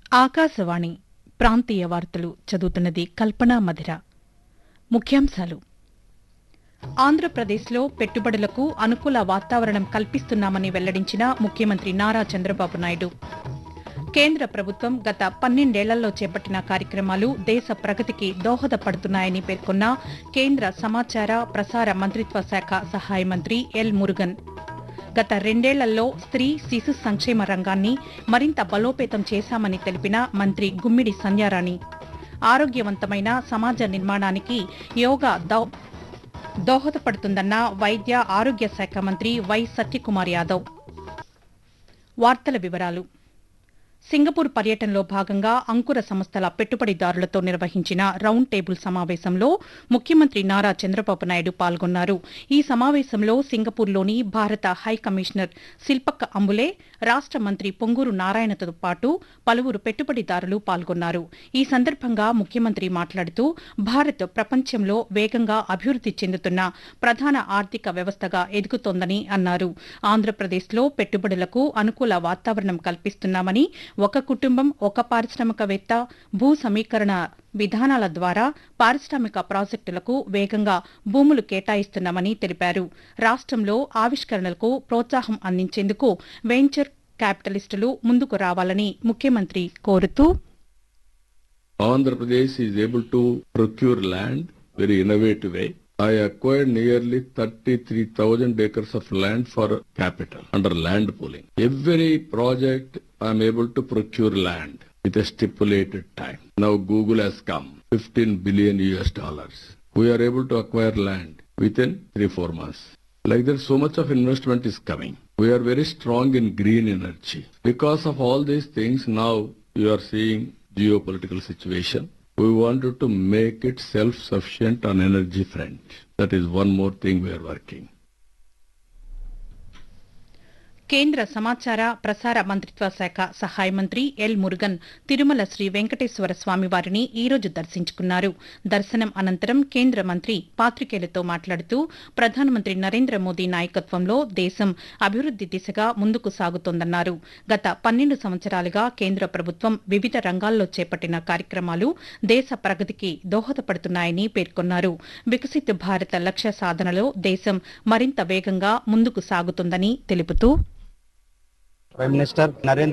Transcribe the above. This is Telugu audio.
ఆకాశవాణి ప్రాంతీయ వార్తలు చదువుతున్నది కల్పనా మధిర ముఖ్యాంశాలు ఆంధ్రప్రదేశ్లో పెట్టుబడులకు అనుకూల వాతావరణం కల్పిస్తున్నామని వెల్లడించిన ముఖ్యమంత్రి నారా చంద్రబాబు నాయుడు కేంద్ర ప్రభుత్వం గత పన్నెండేళ్లలో చేపట్టిన కార్యక్రమాలు దేశ ప్రగతికి దోహదపడుతున్నాయని పేర్కొన్న కేంద్ర సమాచార ప్రసార మంత్రిత్వ శాఖ సహాయ మంత్రి ఎల్ మురుగన్ గత రెండేళ్లలో స్త్రీ శిశు సంక్షేమ రంగాన్ని మరింత బలోపేతం చేశామని తెలిపిన మంత్రి గుమ్మిడి సంధ్యారాణి ఆరోగ్యవంతమైన సమాజ నిర్మాణానికి యోగా దో- దోహదపడుతుందన్న వైద్య ఆరోగ్య శాఖ మంత్రి వై సత్యకుమార్ యాదవ్ వార్తల వివరాలు సింగపూర్ పర్యటనలో భాగంగా అంకుర సంస్థల పెట్టుబడిదారులతో నిర్వహించిన రౌండ్ టేబుల్ సమావేశంలో ముఖ్యమంత్రి నారా చంద్రబాబు నాయుడు పాల్గొన్నారు ఈ సమావేశంలో సింగపూర్లోని భారత హై కమిషనర్ శిల్పక్క అంబులే రాష్ట మంత్రి పొంగూరు నారాయణతో పాటు పలువురు పెట్టుబడిదారులు పాల్గొన్నారు ఈ సందర్భంగా ముఖ్యమంత్రి మాట్లాడుతూ భారత్ ప్రపంచంలో వేగంగా అభివృద్ది చెందుతున్న ప్రధాన ఆర్థిక వ్యవస్థగా ఎదుగుతోందని అన్నారు ఆంధ్రప్రదేశ్లో పెట్టుబడులకు అనుకూల వాతావరణం కల్పిస్తున్నామని ఒక కుటుంబం ఒక పారిశ్రామికవేత్త భూ సమీకరణ విధానాల ద్వారా పారిశ్రామిక ప్రాజెక్టులకు వేగంగా భూములు కేటాయిస్తున్నామని తెలిపారు రాష్ట్రంలో ఆవిష్కరణలకు ప్రోత్సాహం అందించేందుకు వెంచర్ క్యాపిటలిస్టులు ముందుకు రావాలని ముఖ్యమంత్రి కోరుతూ Andhra Pradesh is able to procure land very innovative way. I acquired nearly 33,000 acres of land for capital under land pooling. Every project I am able to procure land with a stipulated time. Now Google has come, 15 billion US dollars. We are able to acquire land within three, four months. Like that, so much of investment is coming. We are very strong in green energy. Because of all these things, now you are seeing geopolitical situation. We wanted to make it self-sufficient on energy front. That is one more thing we are working. కేంద్ర సమాచార ప్రసార మంత్రిత్వ శాఖ సహాయ మంత్రి ఎల్ మురుగన్ తిరుమల శ్రీ వెంకటేశ్వర స్వామి వారిని ఈ రోజు దర్శించుకున్నారు దర్శనం అనంతరం కేంద్ర మంత్రి పాత్రికేయులతో మాట్లాడుతూ ప్రధానమంత్రి నరేంద్ర మోదీ నాయకత్వంలో దేశం అభివృద్ది దిశగా ముందుకు సాగుతోందన్నారు గత పన్నెండు సంవత్సరాలుగా కేంద్ర ప్రభుత్వం వివిధ రంగాల్లో చేపట్టిన కార్యక్రమాలు దేశ ప్రగతికి దోహదపడుతున్నాయని పేర్కొన్నారు వికసిత్ భారత లక్ష్య సాధనలో దేశం మరింత వేగంగా ముందుకు సాగుతుందని తెలుపుతూ Prime Minister Narendra